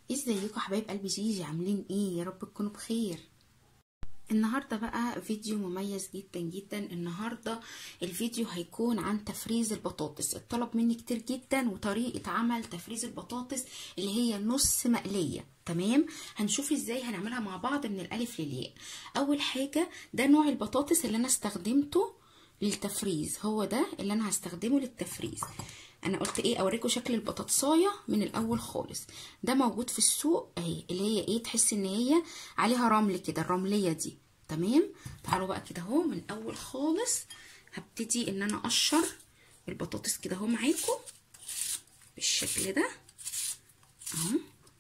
ازيكم حبايب قلبي جيجي عاملين ايه يا رب تكونوا بخير النهاردة بقى فيديو مميز جدا جدا النهاردة الفيديو هيكون عن تفريز البطاطس اتطلب مني كتير جدا وطريقة عمل تفريز البطاطس اللي هي نص مقلية تمام هنشوف ازاي هنعملها مع بعض من الالف للياء اول حاجة ده نوع البطاطس اللي انا استخدمته للتفريز هو ده اللي انا هستخدمه للتفريز انا قلت ايه اوريكم شكل البطاطسايه من الاول خالص ده موجود في السوق اهي اللي هي ايه تحس ان هي عليها رمل كده الرمليه دي تمام تعالوا بقى كده اهو من اول خالص هبتدي ان انا اقشر البطاطس كده اهو معاكم بالشكل ده اهو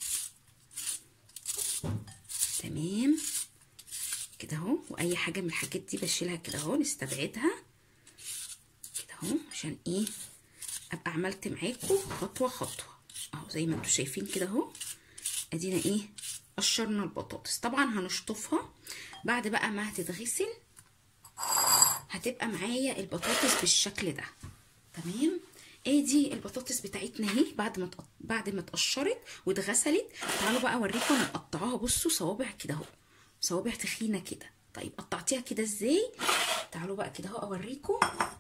تمام كده اهو واي حاجه من الحاجات دي بشيلها كده اهو نستبعدها كده اهو عشان ايه ابقى عملت معاكم خطوه خطوه اهو زي ما انتم شايفين كده اهو ادينا ايه قشرنا البطاطس طبعا هنشطفها بعد بقى ما هتتغسل هتبقى معايا البطاطس بالشكل ده تمام ادي البطاطس بتاعتنا اهي بعد ما بعد ما اتقشرت واتغسلت تعالوا بقى اوريكم نقطعها بصوا صوابع كده اهو صوابع تخينه كده طيب قطعتيها كده ازاي تعالوا بقى كده اهو اوريكم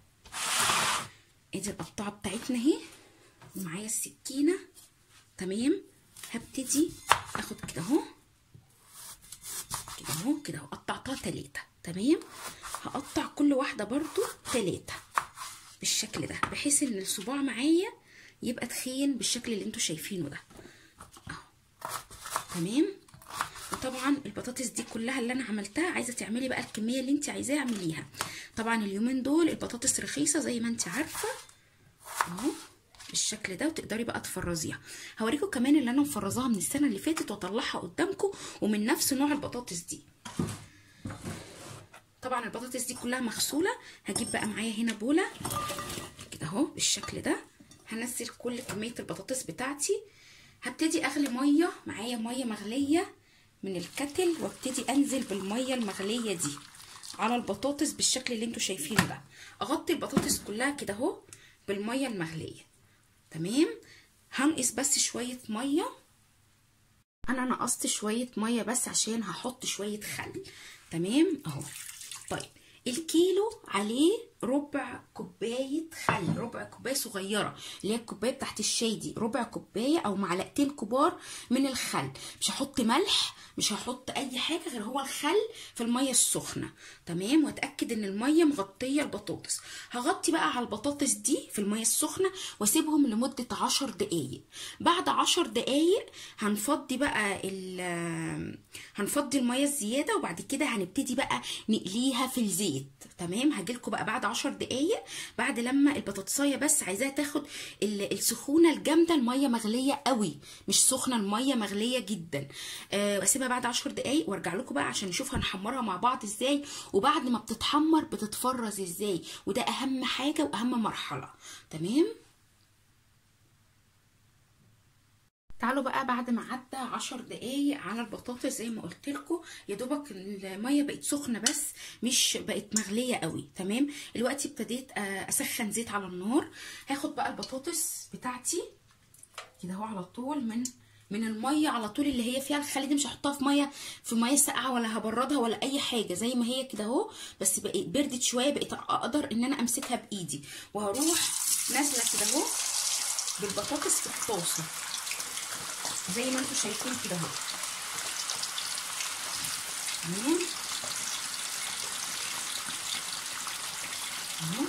ادي القطعه بتاعتنا اهي ومعايا السكينه تمام هبتدي اخد كده اهو كده اهو كده اهو قطعتها تلاته تمام هقطع كل واحده برضو تلاته بالشكل ده بحيث ان الصباع معايا يبقى تخين بالشكل اللي انتوا شايفينه ده اهو تمام وطبعا البطاطس دي كلها اللي انا عملتها عايزه تعملي بقى الكميه اللي انت عايزاها اعمليها طبعا اليومين دول البطاطس رخيصه زي ما انت عارفه اهو بالشكل ده وتقدري بقى تفرزيها هوريكم كمان اللي انا مفرزاها من السنه اللي فاتت واطلعها قدامكم ومن نفس نوع البطاطس دي طبعا البطاطس دي كلها مغسوله هجيب بقى معايا هنا بوله كده اهو بالشكل ده هنزل كل كميه البطاطس بتاعتي هبتدي اغلي ميه معايا ميه مغليه من الكتل وابتدي انزل بالميه المغليه دي على البطاطس بالشكل اللي انتوا شايفينه ده اغطي البطاطس كلها كده اهو بالميه المغليه تمام هنقص بس شويه ميه انا نقصت شويه ميه بس عشان هحط شويه خل تمام اهو طيب الكيلو عليه ربع كوبايه خل ربع كوبايه صغيره اللي هي الكوبايه بتاعت الشاي دي ربع كوبايه او معلقتين كبار من الخل مش هحط ملح مش هحط اي حاجه غير هو الخل في الميه السخنه تمام واتاكد ان الميه مغطيه البطاطس هغطي بقى على البطاطس دي في الميه السخنه واسيبهم لمده عشر دقايق بعد عشر دقايق هنفضي بقى هنفضي الميه الزياده وبعد كده هنبتدي بقى نقليها في الزيت تمام هجيلكوا بقى بعد عشر دقايق بعد لما البطاطسايه بس عايزاها تاخد السخونه الجامده الميه مغليه قوي مش سخنه الميه مغليه جدا أه واسيبها بعد عشر دقايق وارجع لكم بقى عشان نشوف هنحمرها مع بعض ازاي وبعد ما بتتحمر بتتفرز ازاي وده اهم حاجه واهم مرحله تمام تعالوا بقى بعد ما عدى عشر دقايق على البطاطس زي ما قلت لكم يا دوبك الميه بقت سخنه بس مش بقت مغليه قوي تمام دلوقتي ابتديت اسخن زيت على النار هاخد بقى البطاطس بتاعتي كده اهو على طول من من الميه على طول اللي هي فيها الخل دي مش هحطها في ميه في ميه ساقعه ولا هبردها ولا اي حاجه زي ما هي كده اهو بس بقت بردت شويه بقيت اقدر ان انا امسكها بايدي وهروح نازله كده اهو بالبطاطس في الطاسه زي ما انتم شايفين كده اهو تمام اهو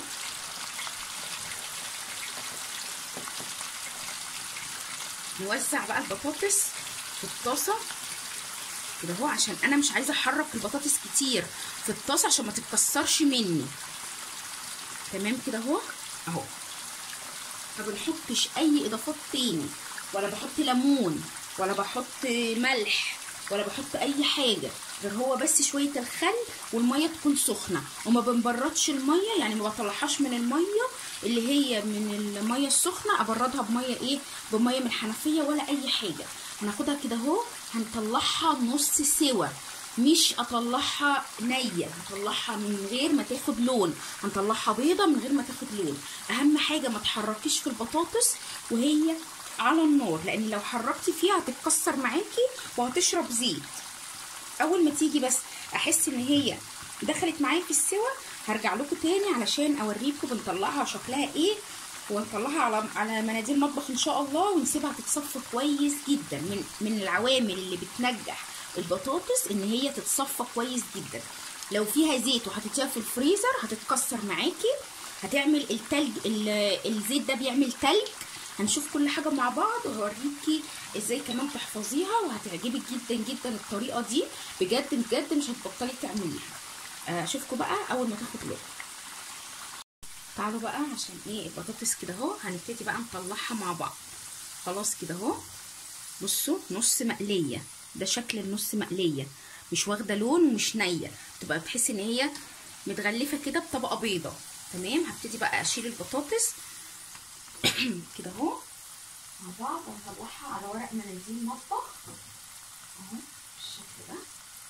نوزع بقى البطاطس في الطاسه كده اهو عشان انا مش عايزه احرك البطاطس كتير في الطاسه عشان ما تتكسرش مني تمام كده اهو اهو ما بنحطش اي اضافات تاني ولا بحط ليمون ولا بحط ملح ولا بحط اي حاجه غير هو بس شويه الخل والميه تكون سخنه وما بنبردش الميه يعني ما بطلعهاش من الميه اللي هي من الميه السخنه ابردها بميه ايه بميه من الحنفيه ولا اي حاجه هناخدها كده اهو هنطلعها نص سوا مش اطلعها نيه هطلعها من غير ما تاخد لون هنطلعها بيضه من غير ما تاخد لون اهم حاجه ما تحركيش في البطاطس وهي على النار لان لو حركتي فيها هتتكسر معاكي وهتشرب زيت اول ما تيجي بس احس ان هي دخلت معايا في السوا هرجع لكم تاني علشان اوريكم بنطلعها شكلها ايه ونطلعها على على مناديل مطبخ ان شاء الله ونسيبها تتصفى كويس جدا من من العوامل اللي بتنجح البطاطس ان هي تتصفى كويس جدا لو فيها زيت وحطيتيها في الفريزر هتتكسر معاكي هتعمل التلج الزيت ده بيعمل تلج هنشوف كل حاجه مع بعض وهوريكي ازاي كمان تحفظيها وهتعجبك جدا جدا الطريقه دي بجد بجد مش هتبطلي تعمليها اشوفكم بقى اول ما تاخد لون تعالوا بقى عشان ايه البطاطس كده اهو هنبتدي بقى نطلعها مع بعض خلاص كده اهو بصوا نص مقليه ده شكل النص مقليه مش واخده لون ومش نيه تبقى بتحسي ان هي متغلفه كده بطبقه بيضه تمام هبتدي بقى اشيل البطاطس كده اهو مع بعض وهطلعها على ورق مناديل مطبخ اهو بالشكل ده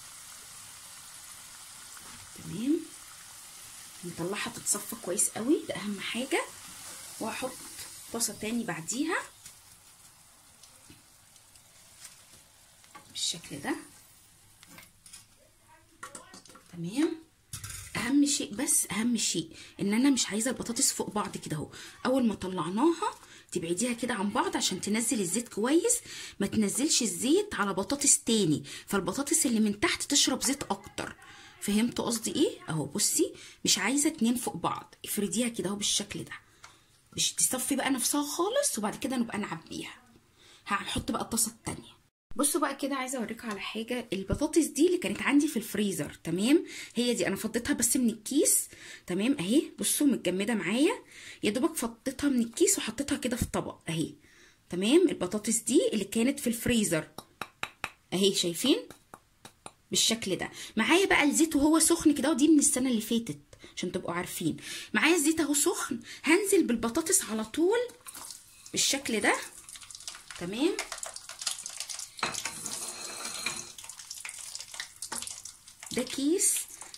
تمام نطلعها تتصفى كويس قوي ده اهم حاجه واحط طاسه تاني بعديها بالشكل ده تمام اهم شيء بس اهم شيء ان انا مش عايزه البطاطس فوق بعض كده اهو اول ما طلعناها تبعديها كده عن بعض عشان تنزل الزيت كويس ما تنزلش الزيت على بطاطس تاني فالبطاطس اللي من تحت تشرب زيت اكتر فهمتوا قصدي ايه اهو بصي مش عايزه اتنين فوق بعض افرديها كده اهو بالشكل ده مش تصفي بقى نفسها خالص وبعد كده نبقى نعبيها هنحط بقى الطاسه التانيه بصوا بقى كده عايزه اوريكم على حاجه البطاطس دي اللي كانت عندي في الفريزر تمام هي دي انا فضيتها بس من الكيس تمام اهي بصوا متجمده معايا يا دوبك فضيتها من الكيس وحطيتها كده في طبق اهي تمام البطاطس دي اللي كانت في الفريزر اهي شايفين بالشكل ده معايا بقى الزيت وهو سخن كده ودي من السنه اللي فاتت عشان تبقوا عارفين معايا الزيت اهو سخن هنزل بالبطاطس على طول بالشكل ده تمام ده كيس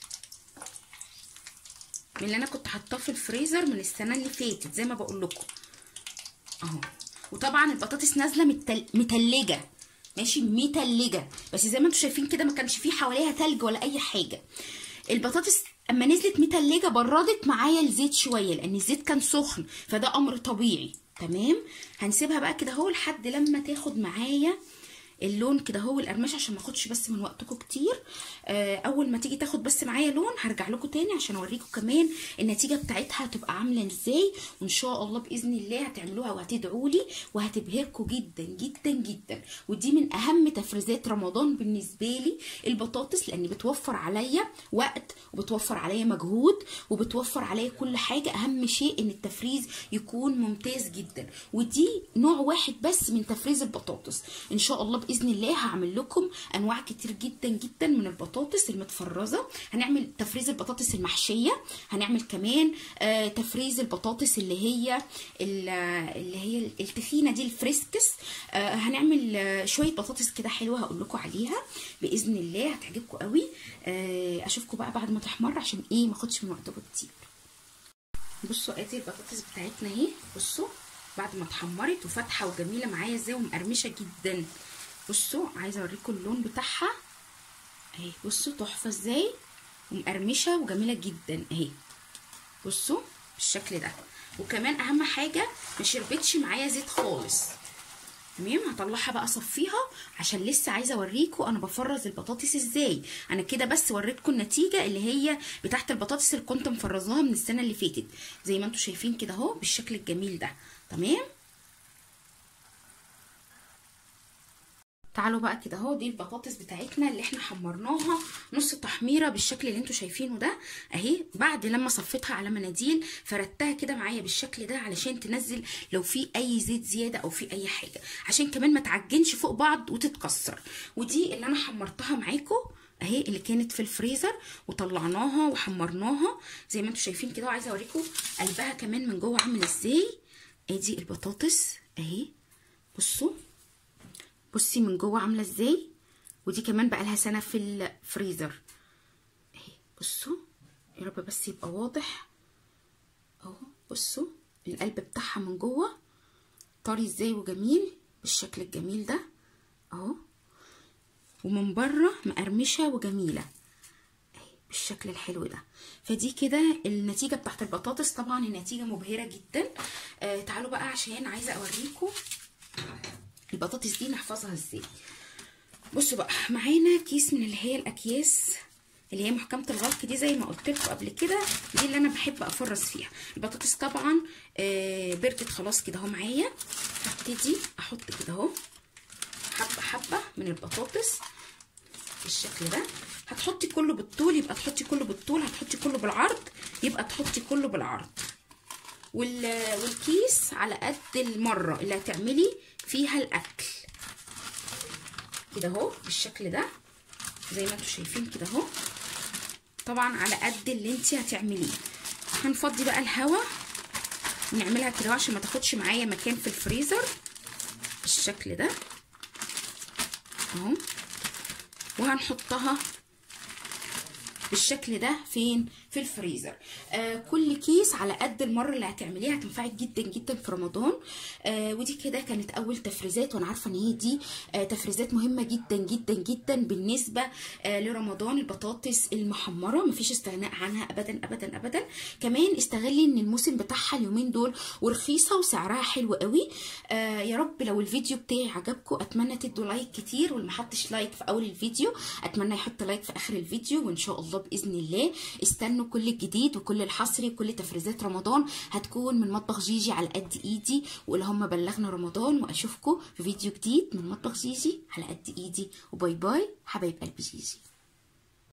من اللي انا كنت حاطاه في الفريزر من السنه اللي فاتت زي ما بقول لكم اهو وطبعا البطاطس نازله متل... متلجه ماشي متلجه بس زي ما انتم شايفين كده ما كانش فيه حواليها تلج ولا اي حاجه البطاطس اما نزلت متلجه بردت معايا الزيت شويه لان الزيت كان سخن فده امر طبيعي تمام هنسيبها بقى كده اهو لحد لما تاخد معايا اللون كده هو القرمشه عشان ما اخدش بس من وقتكم كتير آه اول ما تيجي تاخد بس معايا لون هرجع لكم تاني عشان اوريكم كمان النتيجه بتاعتها هتبقى عامله ازاي وان شاء الله باذن الله هتعملوها وهتدعوا لي وهتبهركم جدا جدا جدا ودي من اهم تفريزات رمضان بالنسبه لي البطاطس لان بتوفر عليا وقت وبتوفر عليا مجهود وبتوفر عليا كل حاجه اهم شيء ان التفريز يكون ممتاز جدا ودي نوع واحد بس من تفريز البطاطس ان شاء الله باذن الله هعمل لكم انواع كتير جدا جدا من البطاطس المتفرزه هنعمل تفريز البطاطس المحشيه هنعمل كمان آه تفريز البطاطس اللي هي اللي هي التخينه دي الفريسكس آه هنعمل آه شويه بطاطس كده حلوه هقول لكم عليها باذن الله هتعجبكم قوي آه اشوفكم بقى بعد ما تحمر عشان ايه ما اخدش من وقتكم كتير بصوا ادي البطاطس بتاعتنا اهي بصوا بعد ما اتحمرت وفاتحه وجميله معايا ازاي ومقرمشه جدا بصوا عايزه اوريكم اللون بتاعها اهي بصوا تحفه ازاي ومقرمشه وجميله جدا اهي بصوا بالشكل ده وكمان اهم حاجه ما شربتش معايا زيت خالص تمام هطلعها بقى اصفيها عشان لسه عايزه اوريكم انا بفرز البطاطس ازاي انا كده بس وريتكم النتيجه اللي هي بتاعت البطاطس اللي كنت مفرزاها من السنه اللي فاتت زي ما انتم شايفين كده اهو بالشكل الجميل ده تمام تعالوا بقى كده اهو دي البطاطس بتاعتنا اللي احنا حمرناها نص تحميره بالشكل اللي انتوا شايفينه ده اهي بعد لما صفيتها على مناديل فردتها كده معايا بالشكل ده علشان تنزل لو في اي زيت زياده او في اي حاجه عشان كمان ما تعجنش فوق بعض وتتكسر ودي اللي انا حمرتها معاكم اهي اللي كانت في الفريزر وطلعناها وحمرناها زي ما انتوا شايفين كده وعايزه اوريكم قلبها كمان من جوه عامل ازاي ادي البطاطس اهي بصوا بصي من جوه عامله ازاي ودي كمان بقى لها سنه في الفريزر اهي بصوا يا رب بس يبقى واضح اهو بصوا القلب بتاعها من جوه طري ازاي وجميل بالشكل الجميل ده اهو ومن بره مقرمشه وجميله اهي بالشكل الحلو ده فدي كده النتيجه بتاعت البطاطس طبعا النتيجه مبهره جدا آه تعالوا بقى عشان عايزه اوريكم البطاطس دي نحفظها ازاي بصوا بقى معانا كيس من اللي هي الاكياس اللي هي محكمه الغلق دي زي ما قلت لكم قبل كده دي اللي انا بحب افرز فيها البطاطس طبعا آه بردت خلاص كده اهو معايا هبتدي احط كده اهو حبه حبه من البطاطس بالشكل ده هتحطي كله بالطول يبقى تحطي كله بالطول هتحطي كله بالعرض يبقى تحطي كله بالعرض وال... والكيس على قد المره اللي هتعملي فيها الاكل كده اهو بالشكل ده زي ما انتم شايفين كده اهو طبعا على قد اللي انت هتعمليه هنفضي بقى الهواء نعملها كده عشان ما تاخدش معايا مكان في الفريزر بالشكل ده اهو وهنحطها بالشكل ده فين في الفريزر آه كل كيس على قد المره اللي هتعمليها هتنفعك جدا جدا في رمضان آه ودي كده كانت اول تفريزات وانا عارفه ان هي دي آه تفريزات مهمه جدا جدا جدا بالنسبه آه لرمضان البطاطس المحمره مفيش استغناء عنها ابدا ابدا ابدا كمان استغلي ان الموسم بتاعها اليومين دول ورخيصه وسعرها حلو قوي آه يا رب لو الفيديو بتاعي عجبكم اتمنى تدوا لايك كتير واللي ما حطش لايك في اول الفيديو اتمنى يحط لايك في اخر الفيديو وان شاء الله باذن الله استنوا كل الجديد وكل الحصري وكل تفريزات رمضان هتكون من مطبخ جيجي على قد ايدي واللهم بلغنا رمضان واشوفكم في فيديو جديد من مطبخ جيجي على قد ايدي وباي باي حبايب قلب جيجي